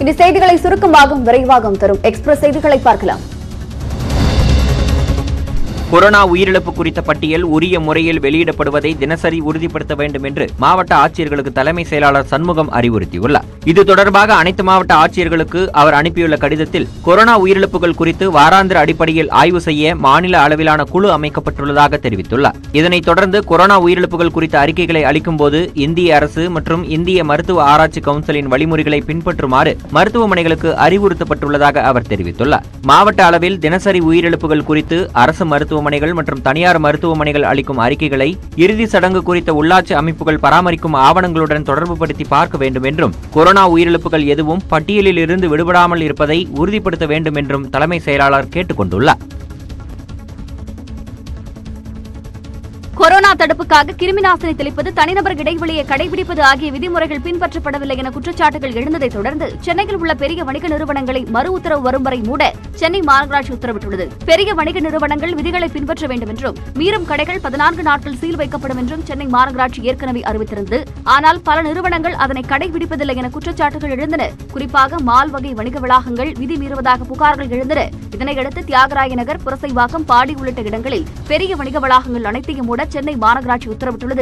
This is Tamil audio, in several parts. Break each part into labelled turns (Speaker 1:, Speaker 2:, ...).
Speaker 1: இனி செய்திகளை சுருக்கமாகவும் விரைவாகவும் தரும் எக்ஸ்பிரஸ் செய்திகளை பார்க்கலாம்
Speaker 2: கொரோனா உயிரிழப்பு குறித்த பட்டியல் உரிய முறையில் வெளியிடப்படுவதை தினசரி உறுதிப்படுத்த வேண்டும் என்று மாவட்ட ஆட்சியர்களுக்கு தலைமை செயலாளர் சண்முகம் அறிவுறுத்தியுள்ளார் இது தொடர்பாக அனைத்து மாவட்ட ஆட்சியர்களுக்கு அவர் அனுப்பியுள்ள கடிதத்தில் கொரோனா உயிரிழப்புகள் குறித்து வாராந்திர அடிப்படையில் ஆய்வு செய்ய மாநில அளவிலான குழு அமைக்கப்பட்டுள்ளதாக தெரிவித்துள்ளார் இதனைத் தொடர்ந்து கொரோனா உயிரிழப்புகள் குறித்த அறிக்கைகளை அளிக்கும்போது இந்திய அரசு மற்றும் இந்திய மருத்துவ ஆராய்ச்சி கவுன்சிலின் வழிமுறைகளை பின்பற்றுமாறு மருத்துவமனைகளுக்கு அறிவுறுத்தப்பட்டுள்ளதாக அவர் தெரிவித்துள்ளார் மாவட்ட அளவில் தினசரி உயிரிழப்புகள் குறித்து அரசு மருத்துவமனைகள் மற்றும் தனியார் மருத்துவமனைகள் அளிக்கும் அறிக்கைகளை இறுதி சடங்கு குறித்த உள்ளாட்சி அமைப்புகள் பராமரிக்கும் ஆவணங்களுடன் தொடர்புபடுத்தி பார்க்க வேண்டும் என்றும் கொரோனா உயிரிழப்புகள் எதுவும் பட்டியலில் இருந்து விடுபடாமல் இருப்பதை உறுதிப்படுத்த வேண்டும் என்றும் தலைமை செயலாளர் கேட்டுக் கொண்டுள்ளார்
Speaker 1: கொரோனா தடுப்புக்காக கிருமிநாசினி தெளிப்பது தனிநபர் இடைவெளியை கடைபிடிப்பது ஆகிய விதிமுறைகள் பின்பற்றப்படவில்லை என குற்றச்சாட்டுகள் எழுந்ததை தொடர்ந்து சென்னையில் உள்ள பெரிய வணிக நிறுவனங்களை மறு உத்தரவு வரும் வரை மூட சென்னை மாநகராட்சி உத்தரவிட்டுள்ளது பெரிய வணிக நிறுவனங்கள் விதிகளை பின்பற்ற வேண்டும் என்றும் மீறும் கடைகள் பதினான்கு நாட்கள் சீல் வைக்கப்படும் என்றும் சென்னை மாநகராட்சி ஏற்கனவே அறிவித்திருந்தது ஆனால் பல நிறுவனங்கள் அதனை கடைபிடிப்பதில்லை என குற்றச்சாட்டுகள் எழுந்தன குறிப்பாக மால் வகை வணிக வளாகங்கள் விதி மீறுவதாக புகார்கள் எழுந்தன இதனையடுத்து தியாகராய நகர் புரசைவாக்கம் பாடி உள்ளிட்ட இடங்களில் பெரிய வணிக வளாகங்கள் அனைத்தையும் மூட சென்னை மாநகராட்சி உத்தரவிட்டுள்ளது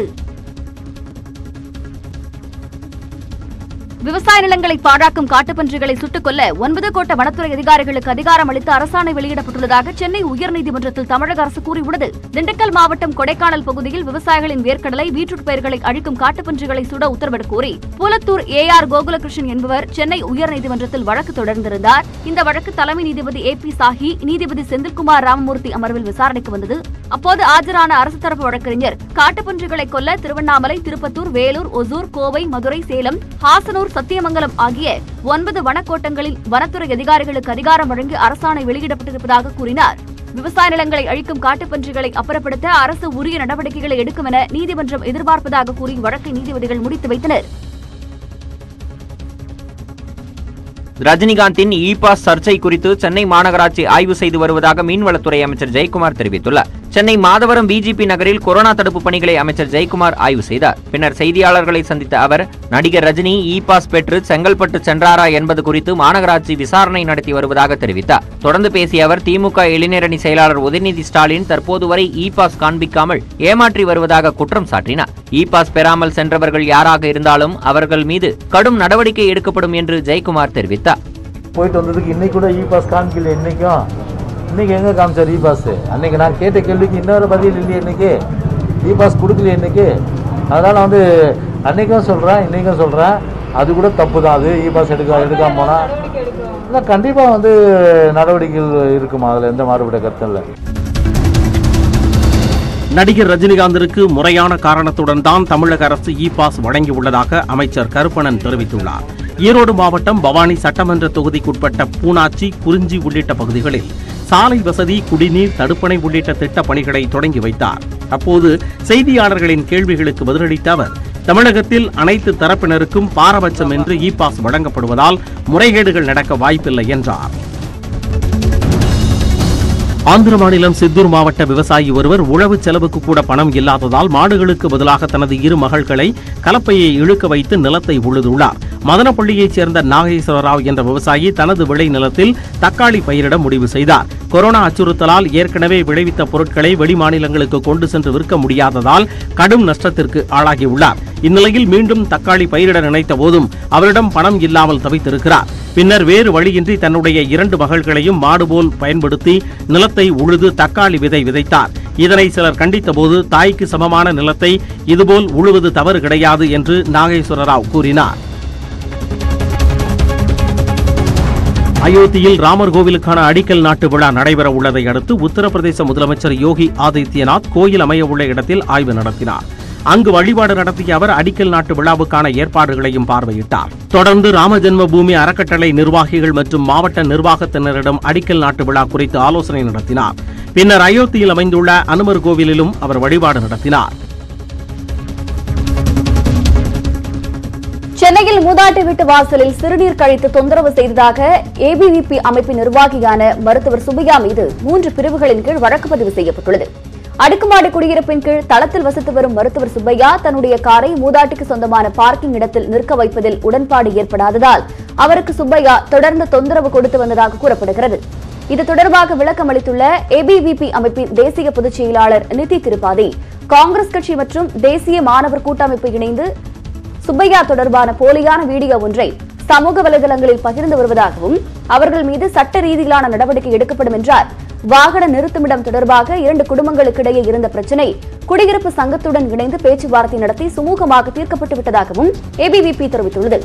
Speaker 1: விவசாய நிலங்களை பாழாக்கும் காட்டுப்பன்றிகளை சுட்டுக் கொல்ல ஒன்பது கோட்ட வனத்துறை அதிகாரிகளுக்கு அதிகாரம் அளித்து அரசாணை வெளியிடப்பட்டுள்ளதாக சென்னை உயர்நீதிமன்றத்தில் தமிழக அரசு கூறியுள்ளது திண்டுக்கல் மாவட்டம் கொடைக்கானல் பகுதியில் விவசாயிகளின் வேர்க்கடலை பீட்ரூட் பயிர்களை அழிக்கும் காட்டுப்பன்றிகளை சுட உத்தரவிடக் கோரி பூலத்தூர் ஏ ஆர் கோகுலகிருஷ்ணன் என்பவர் சென்னை உயர்நீதிமன்றத்தில் வழக்கு தொடர்ந்திருந்தார் இந்த வழக்கு தலைமை நீதிபதி ஏ பி சாஹி நீதிபதி செந்தில்குமார் ராமமூர்த்தி அமர்வில் விசாரணைக்கு வந்தது அப்போது ஆஜரான அரசு தரப்பு வழக்கறிஞர் காட்டுப்பன்றிகளை கொல்ல திருவண்ணாமலை திருப்பத்தூர் வேலூர் ஒசூர் கோவை மதுரை சேலம் ஹாசனூர் சத்தியமங்கலம் ஆகிய ஒன்பது வனக்கோட்டங்களில் வனத்துறை அதிகாரிகளுக்கு அதிகாரம் வழங்கி அரசாணை வெளியிடப்பட்டிருப்பதாக கூறினார் விவசாய நிலங்களை அழிக்கும் காட்டுப்பன்றிகளை அப்புறப்படுத்த அரசு உரிய நடவடிக்கைகளை எடுக்கும் என நீதிமன்றம் எதிர்பார்ப்பதாக கூறி வழக்கை நீதிபதிகள் முடித்து வைத்தனர்
Speaker 2: ரஜினிகாந்தின் இ பாஸ் சர்ச்சை குறித்து சென்னை மாநகராட்சி ஆய்வு செய்து வருவதாக மீன்வளத்துறை அமைச்சர் ஜெயக்குமார் தெரிவித்துள்ளார் சென்னை மாதவரம் பிஜிபி நகரில் கொரோனா தடுப்பு பணிகளை அமைச்சர் ஜெயக்குமார் ஆய்வு செய்தார் பின்னர் செய்தியாளர்களை சந்தித்த அவர் நடிகர் ரஜினி இ பாஸ் பெற்று செங்கல்பட்டு சென்றாரா என்பது குறித்து மாநகராட்சி விசாரணை நடத்தி வருவதாக தெரிவித்தார் தொடர்ந்து பேசிய அவர் திமுக இளைஞரணி செயலாளர் உதயநிதி ஸ்டாலின் தற்போது வரை இ பாஸ் காண்பிக்காமல் ஏமாற்றி வருவதாக குற்றம் சாட்டினார் இ பாஸ் பெறாமல் சென்றவர்கள் யாராக இருந்தாலும் அவர்கள் மீது கடும் நடவடிக்கை எடுக்கப்படும் என்று ஜெயக்குமார் தெரிவித்தார்
Speaker 3: போயிட்டு வந்ததுக்கு இன்னைக்கு கூட இ பாஸ் காமிக்கல இன்னைக்கும் இன்னைக்கு எங்க காமிச்சார் இ பாஸ் அன்னைக்கு நான் கேட்ட கேள்விக்கு இன்னொரு பதில் இல்லையே இன்னைக்கு இ பாஸ் கொடுக்கல இன்னைக்கு அதனால வந்து அன்னைக்கும் சொல்றேன் இன்னைக்கும் சொல்றேன் அது கூட தப்பு தான் அது இ பாஸ் எடுக்க எடுக்காம போனா இல்லை கண்டிப்பாக வந்து நடவடிக்கைகள் இருக்குமா அதில் எந்த மாறுபட்ட கருத்தும் இல்லை
Speaker 4: நடிகர் ரஜினிகாந்திற்கு முறையான காரணத்துடன் தான் தமிழக அரசு இ பாஸ் வழங்கியுள்ளதாக அமைச்சர் கருப்பணன் தெரிவித்துள்ளார் ஈரோடு மாவட்டம் பவானி சட்டமன்ற தொகுதிக்குட்பட்ட பூனாச்சி குறிஞ்சி உள்ளிட்ட பகுதிகளில் சாலை வசதி குடிநீர் தடுப்பணை உள்ளிட்ட திட்டப் பணிகளை தொடங்கி வைத்தார் அப்போது செய்தியாளர்களின் கேள்விகளுக்கு பதிலளித்த அவர் தமிழகத்தில் அனைத்து தரப்பினருக்கும் பாரபட்சம் என்று இ பாஸ் வழங்கப்படுவதால் முறைகேடுகள் நடக்க வாய்ப்பில்லை என்றார் ஆந்திர மாநிலம் சித்தூர் மாவட்ட விவசாயி ஒருவர் உழவு செலவுக்கு கூட பணம் இல்லாததால் மாடுகளுக்கு பதிலாக தனது இரு மகள்களை கலப்பையை இழுக்க வைத்து நிலத்தை உழுதுள்ளார் மதனப்பள்ளியைச் சேர்ந்த நாகேஸ்வர ராவ் என்ற விவசாயி தனது விளை நிலத்தில் தக்காளி பயிரிட முடிவு செய்தார் கொரோனா அச்சுறுத்தலால் ஏற்கனவே விளைவித்த பொருட்களை வெளிமாநிலங்களுக்கு கொண்டு சென்று விற்க முடியாததால் கடும் நஷ்டத்திற்கு ஆளாகியுள்ளார் இந்நிலையில் மீண்டும் தக்காளி பயிரிட நினைத்த போதும் அவரிடம் பணம் இல்லாமல் தவித்திருக்கிறார் பின்னர் வேறு வழியின்றி தன்னுடைய இரண்டு மகள்களையும் மாடு போல் பயன்படுத்தி நிலத்தை உழுது தக்காளி விதை விதைத்தார் இதனை சிலர் கண்டித்தபோது தாய்க்கு சமமான நிலத்தை இதுபோல் உழுவது தவறு கிடையாது என்று நாகேஸ்வர ராவ் கூறினார் அயோத்தியில் ராமர் கோவிலுக்கான அடிக்கல் நாட்டு விழா நடைபெற உள்ளதை அடுத்து உத்தரப்பிரதேச முதலமைச்சர் யோகி ஆதித்யநாத் கோயில் அமைய உள்ள இடத்தில் ஆய்வு நடத்தினார் அங்கு வழிபாடு நடத்திய அவர் அடிக்கல் நாட்டு விழாவுக்கான ஏற்பாடுகளையும் பார்வையிட்டார் தொடர்ந்து ராம ஜென்ம பூமி அறக்கட்டளை நிர்வாகிகள் மற்றும் மாவட்ட நிர்வாகத்தினரிடம் அடிக்கல் நாட்டு விழா குறித்து ஆலோசனை நடத்தினார் பின்னர் அயோத்தியில் அமைந்துள்ள அனுமர் கோவிலிலும் அவர் வழிபாடு நடத்தினார்
Speaker 1: சென்னையில் மூதாட்டி வீட்டு வாசலில் சிறுநீர் கழித்து தொந்தரவு செய்ததாக ஏபிவிபி அமைப்பின் நிர்வாகியான மருத்துவர் சுப்பையா மீது மூன்று பிரிவுகளின் கீழ் வழக்கு பதிவு செய்யப்பட்டுள்ளது அடுக்குமாடி குடியிருப்பின் கீழ் தளத்தில் வசித்து வரும் மருத்துவர் சுப்பையா தன்னுடைய காரை மூதாட்டிக்கு சொந்தமான பார்க்கிங் இடத்தில் நிற்க வைப்பதில் உடன்பாடு ஏற்படாததால் அவருக்கு சுப்பையா தொடர்ந்து தொந்தரவு கொடுத்து வந்ததாக கூறப்படுகிறது இது தொடர்பாக விளக்கம் அளித்துள்ள ஏபிவிபி அமைப்பின் தேசிய பொதுச் செயலாளர் நிதி திரிபாதி காங்கிரஸ் கட்சி மற்றும் தேசிய மாணவர் கூட்டமைப்பு இணைந்து சுப்பையா தொடர்பான போலியான வீடியோ ஒன்றை சமூக வலைதளங்களில் பகிர்ந்து வருவதாகவும் அவர்கள் மீது சட்ட ரீதியிலான நடவடிக்கை எடுக்கப்படும் என்றார் வாகன நிறுத்துமிடம் தொடர்பாக இரண்டு குடும்பங்களுக்கிடையே இருந்த பிரச்சினை குடியிருப்பு சங்கத்துடன் இணைந்து பேச்சுவார்த்தை நடத்தி சுமூகமாக தீர்க்கப்பட்டு விட்டதாகவும் ஏபிவிபி தெரிவித்துள்ளது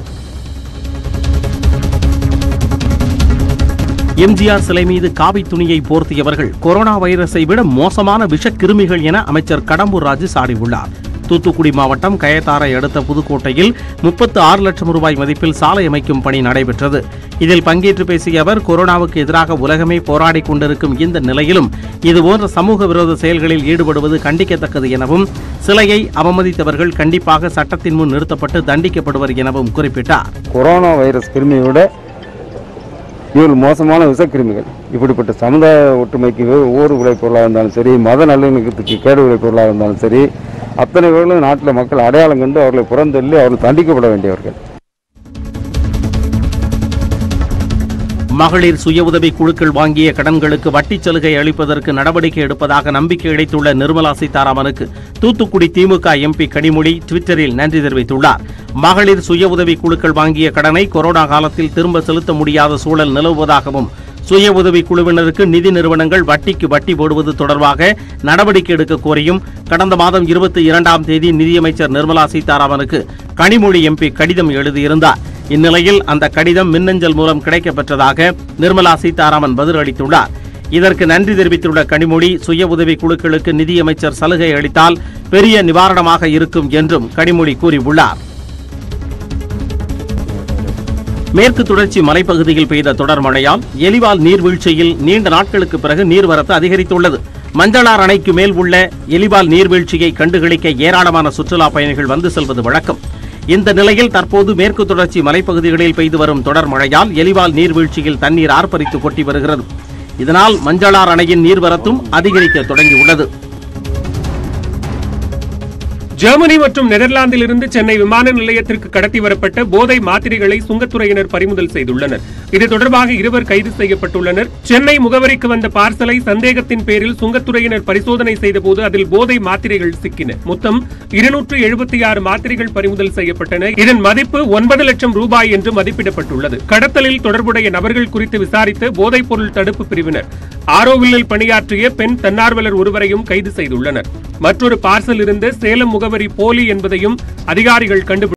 Speaker 4: எம்ஜிஆர் சிலை மீது காவி துணியை போர்த்தியவர்கள் கொரோனா வைரஸை விட மோசமான விஷக்கிருமிகள் என அமைச்சர் கடம்பூர் ராஜு சாடியுள்ளார் தூத்துக்குடி மாவட்டம் கயத்தாரை அடுத்த புதுக்கோட்டையில் முப்பத்து ஆறு லட்சம் ரூபாய் மதிப்பில் சாலை அமைக்கும் பணி நடைபெற்றது இதில் பங்கேற்று பேசிய அவர் கொரோனாவுக்கு எதிராக உலகமே போராடிக் கொண்டிருக்கும் இந்த நிலையிலும் இதுபோன்ற சமூக விரோத செயல்களில் ஈடுபடுவது கண்டிக்கத்தக்கது எனவும் சிலையை அவமதித்தவர்கள் கண்டிப்பாக சட்டத்தின் முன் நிறுத்தப்பட்டு தண்டிக்கப்படுவர் எனவும் குறிப்பிட்டார்
Speaker 5: கொரோனா வைரஸ் கிருமியை விட இவர்கள் மோசமான விஷக்கிருமிகள் இப்படிப்பட்ட சமுதாய ஒற்றுமைக்கு ஊர் விளைபொருளாக இருந்தாலும் சரி மத நல்லிணக்கத்துக்கு கேடு விளைபொருளாக இருந்தாலும் சரி அத்தனை பேர்களும் நாட்டில் மக்கள் அடையாளம் கண்டு அவர்களை புறந்தள்ளி அவர்கள் தண்டிக்கப்பட வேண்டியவர்கள்
Speaker 4: மகளிர் சுய உதவி குழுக்கள் வாங்கிய கடன்களுக்கு வட்டிச் சலுகை அளிப்பதற்கு நடவடிக்கை எடுப்பதாக நம்பிக்கை அளித்துள்ள நிர்மலா சீதாராமனுக்கு தூத்துக்குடி திமுக எம்பி கனிமொழி ட்விட்டரில் நன்றி தெரிவித்துள்ளார் மகளிர் சுய உதவி குழுக்கள் வாங்கிய கடனை கொரோனா காலத்தில் திரும்ப செலுத்த முடியாத சூழல் நிலவுவதாகவும் சுய உதவி குழுவினருக்கு நிதி நிறுவனங்கள் வட்டிக்கு வட்டி போடுவது தொடர்பாக நடவடிக்கை எடுக்க கோரியும் கடந்த மாதம் இருபத்தி இரண்டாம் தேதி நிதியமைச்சர் நிர்மலா சீதாராமனுக்கு கனிமொழி எம்பி கடிதம் எழுதியிருந்தார் இந்நிலையில் அந்த கடிதம் மின்னஞ்சல் மூலம் கிடைக்கப்பெற்றதாக நிர்மலா சீதாராமன் பதிலளித்துள்ளார் இதற்கு நன்றி தெரிவித்துள்ள கனிமொழி சுய உதவி குழுக்களுக்கு நிதியமைச்சர் சலுகை அளித்தால் பெரிய நிவாரணமாக இருக்கும் என்றும் கனிமொழி கூறியுள்ளார் மேற்கு தொடர்ச்சி மலைப்பகுதியில் பெய்த தொடர் மழையால் எலிவால் நீர்வீழ்ச்சியில் நீண்ட நாட்களுக்கு பிறகு நீர்வரத்து அதிகரித்துள்ளது மஞ்சளார் அணைக்கு மேல் உள்ள எலிவால் நீர்வீழ்ச்சியை கண்டுகளிக்க ஏராளமான சுற்றுலா பயணிகள் வந்து செல்வது வழக்கம் இந்த நிலையில் தற்போது மேற்கு தொடர்ச்சி மலைப்பகுதிகளில் பெய்து வரும் தொடர் மழையால் எலிவால் நீர்வீழ்ச்சியில் தண்ணீர் ஆர்ப்பரித்து கொட்டி வருகிறது இதனால் மஞ்சளார் அணையின் நீர்வரத்தும் அதிகரிக்க தொடங்கியுள்ளது
Speaker 6: ஜெர்மனி மற்றும் நெதர்லாந்திலிருந்து சென்னை விமான நிலையத்திற்கு கடத்தி வரப்பட்ட போதை மாத்திரைகளை சுங்கத்துறையினர் பறிமுதல் செய்துள்ளனர் இது தொடர்பாக இருவர் கைது செய்யப்பட்டுள்ளனர் சென்னை முகவரிக்கு வந்த பார்சலை சந்தேகத்தின் பேரில் சுங்கத்துறையினர் பரிசோதனை செய்தபோது அதில் போதை மாத்திரைகள் சிக்கின மொத்தம் இருநூற்று எழுபத்தி ஆறு மாத்திரைகள் பறிமுதல் செய்யப்பட்டன இதன் மதிப்பு ஒன்பது லட்சம் ரூபாய் என்று மதிப்பிடப்பட்டுள்ளது கடத்தலில் தொடர்புடைய நபர்கள் குறித்து விசாரித்த போதைப் பொருள் தடுப்பு பிரிவினர் ஆரோவில்லில் பணியாற்றிய பெண் தன்னார்வலர் ஒருவரையும் கைது செய்துள்ளனர் மற்றொரு பார்சல் இருந்த சேலம் முகவரி போலி என்பதையும் அதிகாரிகள் கண்டுபிடி